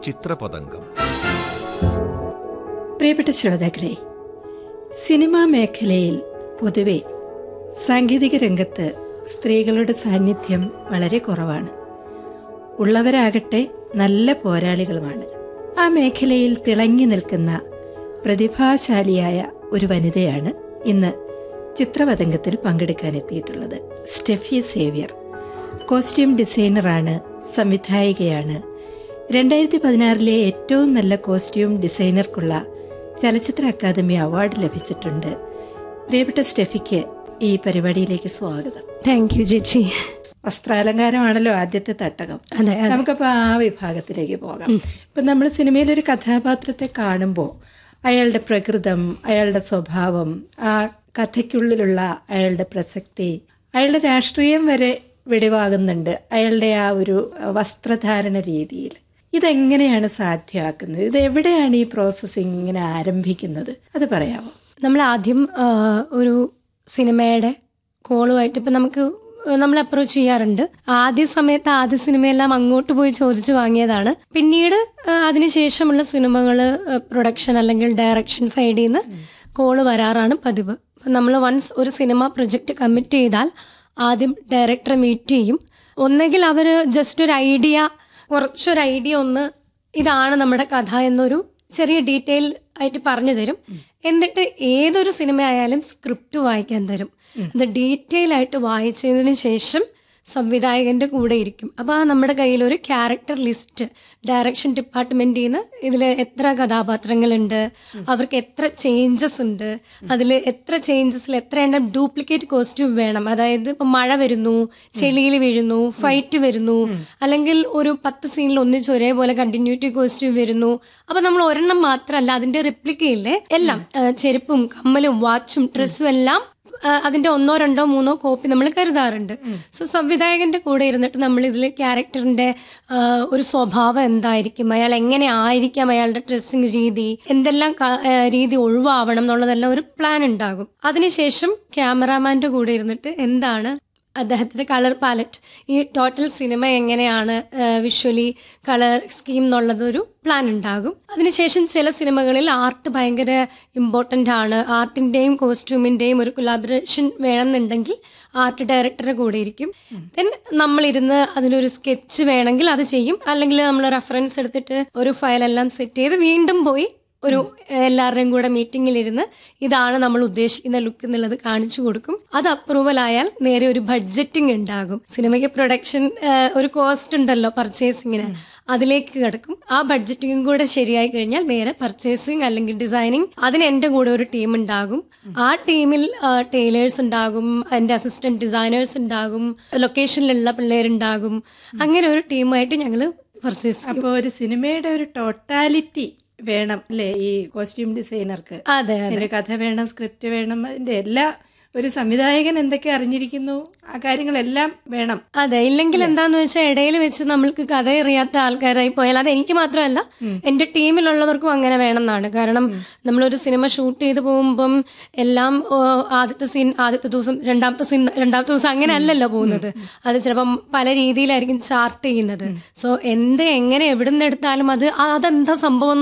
ചിത്രപതംഗം പ്രിയപ്പെട്ട ശ്രോതാക്കളെ സിനിമാ മേഖലയിൽ പൊതുവെ സാങ്കേതിക രംഗത്ത് സ്ത്രീകളുടെ സാന്നിധ്യം വളരെ കുറവാണ് ഉള്ളവരാകട്ടെ നല്ല പോരാളികളുമാണ് ആ മേഖലയിൽ തിളങ്ങി നിൽക്കുന്ന പ്രതിഭാശാലിയായ ഒരു വനിതയാണ് ഇന്ന് ചിത്രപതംഗത്തിൽ പങ്കെടുക്കാനെത്തിയിട്ടുള്ളത് സ്റ്റെഫി സേവ്യർ കോസ്റ്റ്യൂം ഡിസൈനറാണ് സംവിധായികയാണ് രണ്ടായിരത്തി പതിനാറിലെ ഏറ്റവും നല്ല കോസ്റ്റ്യൂം ഡിസൈനർക്കുള്ള ചലച്ചിത്ര അക്കാദമി അവാർഡ് ലഭിച്ചിട്ടുണ്ട് പ്രിയപ്പെട്ട സ്റ്റെഫിക്ക് ഈ പരിപാടിയിലേക്ക് സ്വാഗതം താങ്ക് യു ചേച്ചി വസ്ത്രാലങ്കാരമാണല്ലോ ആദ്യത്തെ തട്ടകം അതെ അതെ നമുക്കപ്പോൾ ആ വിഭാഗത്തിലേക്ക് പോകാം ഇപ്പം നമ്മൾ സിനിമയിലൊരു കഥാപാത്രത്തെ കാണുമ്പോൾ അയാളുടെ പ്രകൃതം അയാളുടെ സ്വഭാവം ആ കഥയ്ക്കുള്ളിലുള്ള അയാളുടെ പ്രസക്തി അയാളുടെ രാഷ്ട്രീയം വരെ വെടിവാകുന്നുണ്ട് അയാളുടെ ആ ഒരു വസ്ത്രധാരണ രീതിയിൽ ഇതെങ്ങനെയാണ് സാധ്യമാക്കുന്നത് ഇത് എവിടെയാണ് ഈ പ്രോസസ്സ് ഇങ്ങനെ ആരംഭിക്കുന്നത് അത് പറയാമോ നമ്മൾ ആദ്യം ആ, ഒരു സിനിമയുടെ കോളുമായിട്ട് ഇപ്പം നമുക്ക് നമ്മൾ അപ്രോച്ച് ചെയ്യാറുണ്ട് ആദ്യ സമയത്ത് ആദ്യ സിനിമയെല്ലാം അങ്ങോട്ട് പോയി ചോദിച്ചു വാങ്ങിയതാണ് പിന്നീട് ആ, അതിനുശേഷമുള്ള സിനിമകൾ പ്രൊഡക്ഷൻ അല്ലെങ്കിൽ ഡയറക്ഷൻ സൈഡിൽ നിന്ന് കോള് വരാറാണ് പതിവ് നമ്മൾ വൺസ് ഒരു സിനിമ പ്രൊജക്റ്റ് കമ്മിറ്റ് ചെയ്താൽ ആദ്യം ഡയറക്ടറെ മീറ്റ് ചെയ്യും ഒന്നെങ്കിൽ അവർ ജസ്റ്റ് ഒരു ഐഡിയ കുറച്ചൊരു ഐഡിയ ഒന്ന് ഇതാണ് നമ്മുടെ കഥ എന്നൊരു ചെറിയ ഡീറ്റെയിൽ ആയിട്ട് പറഞ്ഞു തരും എന്നിട്ട് ഏതൊരു സിനിമ ആയാലും സ്ക്രിപ്റ്റ് വായിക്കാൻ തരും അത് ഡീറ്റെയിൽ ആയിട്ട് വായിച്ചതിന് ശേഷം സംവിധായകന്റെ കൂടെ ഇരിക്കും അപ്പോൾ ആ നമ്മുടെ കയ്യിൽ ഒരു ക്യാരക്ടർ ലിസ്റ്റ് ഡയറക്ഷൻ ഡിപ്പാർട്ട്മെന്റിൽ നിന്ന് ഇതിൽ എത്ര കഥാപാത്രങ്ങളുണ്ട് അവർക്ക് എത്ര ചേഞ്ചസ് ഉണ്ട് അതിൽ എത്ര ചേഞ്ചസിൽ എത്ര എണ്ണം ഡ്യൂപ്ലിക്കേറ്റ് കോസ്റ്റ്യൂം വേണം അതായത് ഇപ്പം മഴ വരുന്നു ചെളിയിൽ വീഴുന്നു ഫൈറ്റ് വരുന്നു അല്ലെങ്കിൽ ഒരു പത്ത് സീനിൽ ഒന്നിച്ച് ഒരേപോലെ കണ്ടിന്യൂറ്റി കോസ്റ്റ്യൂം വരുന്നു അപ്പൊ നമ്മൾ ഒരെണ്ണം മാത്രമല്ല അതിന്റെ റിപ്ലിക്കയില്ലേ എല്ലാം ആ, ചെരുപ്പും കമ്മലും വാച്ചും ഡ്രസ്സും എല്ലാം ആ, അതിന്റെ ഒന്നോ രണ്ടോ മൂന്നോ കോപ്പി നമ്മൾ കരുതാറുണ്ട് സോ സംവിധായകന്റെ കൂടെ ഇരുന്നിട്ട് നമ്മൾ ഇതിൽ ക്യാരക്ടറിന്റെ ആ, ഒരു സ്വഭാവം എന്തായിരിക്കും അയാൾ എങ്ങനെ ആയിരിക്കാം അയാളുടെ ഡ്രസ്സിങ് രീതി എന്തെല്ലാം ക- ആ, രീതി ഒഴിവാവണം എന്നുള്ളതെല്ലാം ഒരു പ്ലാൻ ഉണ്ടാകും അതിനുശേഷം ക്യാമറാമാന്റെ കൂടെ ഇരുന്നിട്ട് എന്താണ് അദ്ദേഹത്തിന്റെ കളർ പാലറ്റ് ഈ ടോട്ടൽ സിനിമ എങ്ങനെയാണ് വിഷ്വലി കളർ സ്കീം എന്നുള്ളതൊരു പ്ലാൻ ഉണ്ടാകും അതിനുശേഷം ചില സിനിമകളിൽ ആർട്ട് ഭയങ്കര ഇമ്പോർട്ടൻ്റ് ആണ് ആർട്ടിൻ്റെയും കോസ്റ്റ്യൂമിൻ്റെയും ഒരു കൊലാബറേഷൻ വേണമെന്നുണ്ടെങ്കിൽ ആർട്ട് ഡയറക്ടറുടെ കൂടെ ഇരിക്കും ദെൻ നമ്മളിരുന്ന് അതിനൊരു സ്കെച്ച് വേണമെങ്കിൽ അത് ചെയ്യും അല്ലെങ്കിൽ നമ്മൾ റെഫറൻസ് എടുത്തിട്ട് ഒരു ഫയലെല്ലാം സെറ്റ് ചെയ്ത് വീണ്ടും പോയി ഒരു എല്ലാവരുടെയും കൂടെ മീറ്റിംഗിലിരുന്ന് ഇതാണ് നമ്മൾ ഉദ്ദേശിക്കുന്ന ലുക്ക് എന്നുള്ളത് കാണിച്ചു കൊടുക്കും അത് അപ്രൂവൽ ആയാൽ നേരെ ഒരു ബഡ്ജറ്റിംഗ് ഉണ്ടാകും സിനിമയ്ക്ക് പ്രൊഡക്ഷൻ ഒരു കോസ്റ്റ് ഉണ്ടല്ലോ പർച്ചേസിങ്ങിന് അതിലേക്ക് കിടക്കും ആ ബഡ്ജറ്റിംഗും കൂടെ ശരിയായി കഴിഞ്ഞാൽ നേരെ പർച്ചേസിങ് അല്ലെങ്കിൽ ഡിസൈനിങ് അതിന് എൻ്റെ കൂടെ ഒരു ടീം ഉണ്ടാകും ആ ടീമിൽ ടൈലേഴ്സ് ഉണ്ടാകും എൻ്റെ അസിസ്റ്റന്റ് ഡിസൈനേഴ്സ് ഉണ്ടാകും ലൊക്കേഷനിലുള്ള പിള്ളേരുണ്ടാകും അങ്ങനെ ഒരു ടീമായിട്ട് ഞങ്ങൾ പർച്ചേസ് ചെയ്യും അപ്പോൾ ഒരു സിനിമയുടെ ഒരു ടോട്ടാലിറ്റി വേണം അല്ലേ ഈ കോസ്റ്റ്യൂം ഡിസൈനർക്ക് അതെ അതെ അതിന്റെ കഥ വേണം സ്ക്രിപ്റ്റ് വേണം അതിന്റെ എല്ലാ ഒരു സംവിധായകൻ എന്തൊക്കെ അറിഞ്ഞിരിക്കുന്നു ആ കാര്യങ്ങളെല്ലാം വേണം അതെ ഇല്ലെങ്കിൽ എന്താന്ന് വെച്ചാൽ ഇടയിൽ വെച്ച് നമ്മൾക്ക് കഥ അറിയാത്ത ആൾക്കാരായി പോയാൽ അത് എനിക്ക് മാത്രമല്ല എന്റെ ടീമിലുള്ളവർക്കും അങ്ങനെ വേണമെന്നാണ് കാരണം നമ്മളൊരു സിനിമ ഷൂട്ട് ചെയ്ത് പോകുമ്പം എല്ലാം ഓ, ആദ്യത്തെ സീൻ ആദ്യത്തെ ദിവസം രണ്ടാമത്തെ സീൻ രണ്ടാമത്തെ ദിവസം അങ്ങനെ അല്ലല്ലോ പോകുന്നത് അത് ചിലപ്പം പല രീതിയിലായിരിക്കും ചാർട്ട് ചെയ്യുന്നത് സോ എന്ത് എങ്ങനെ എവിടുന്ന് എടുത്താലും അത് അതെന്താ സംഭവം